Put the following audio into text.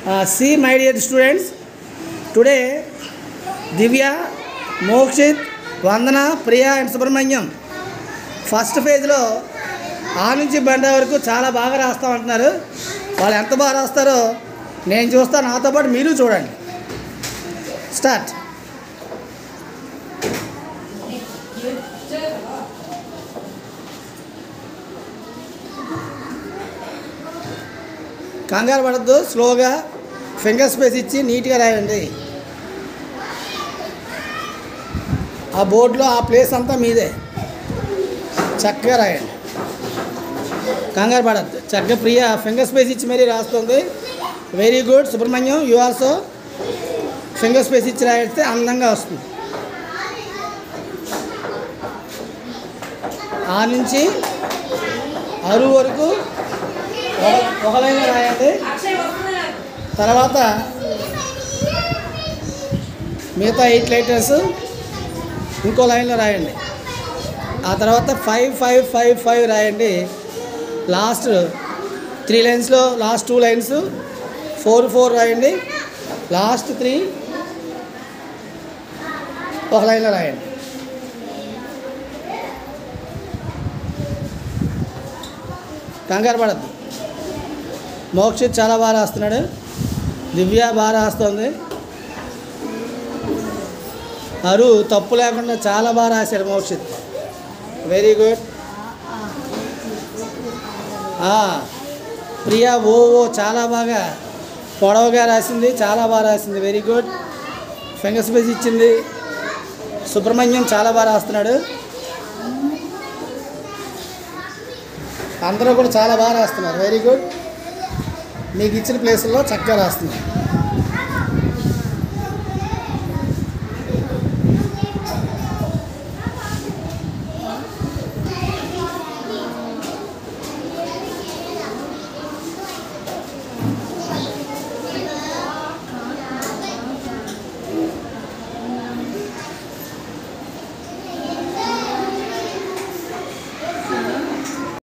Uh, see, my dear students, today Divya, Mokshit, Vandana Priya and Subrahmanyam first ఫేజ్లో ఆ నుంచి బండ వరకు చాలా బాగా రాస్తామంటున్నారు వాళ్ళు ఎంత బాగా రాస్తారో నేను చూస్తాను నాతో పాటు మీరు చూడండి స్టార్ట్ కంగారు పడద్దు స్లోగా ఫింగర్ స్పేస్ ఇచ్చి నీట్గా రాయండి ఆ బోర్డులో ఆ ప్లేస్ అంతా మీదే చక్కగా రాయండి కంగారు పడద్దు చక్కగా ప్రియ ఫింగర్ స్పేస్ ఇచ్చి మరీ రాస్తుంది very good Subrahmanyam you also finger space ఇచ్చి రాయిస్తే అందంగా వస్తుంది ఆ నుంచి అరువు వరకు ఒక- ఒక లైన్ రాయండి తర్వాత మిగతా ఎయిట్ లెటర్స్ ఇంకో లైన్లో రాయండి ఆ తర్వాత ఫైవ్ ఫైవ్ ఫైవ్ ఫైవ్ రాయండి లాస్ట్ త్రీ లైన్స్లో last two lines four four రాయండి లాస్ట్ త్రీ ఒక లైన్లో రాయండి కంగారు పడద్దు మోక్షిత్ చాలా బాగా రాస్తున్నాడు దివ్య బాగా రాస్తుంది అరు తప్పు లేకుండా చాలా బాగా రాశాడు మోక్షిత్ వెరీ గుడ్ ప్రియా ఓ ఓ చాలా బాగా పొడవుగా రాసింది చాలా బాగా రాసింది వెరీ గుడ్ ఫింగర్ స్పేస్ ఇచ్చింది సుబ్రహ్మణ్యం చాలా బాగా రాస్తున్నాడు అందరూ కూడా చాలా బాగా రాస్తున్నారు వెరీ గుడ్ మీకు ఇచ్చిన ప్లేసుల్లో చక్కగా రాస్తున్నారు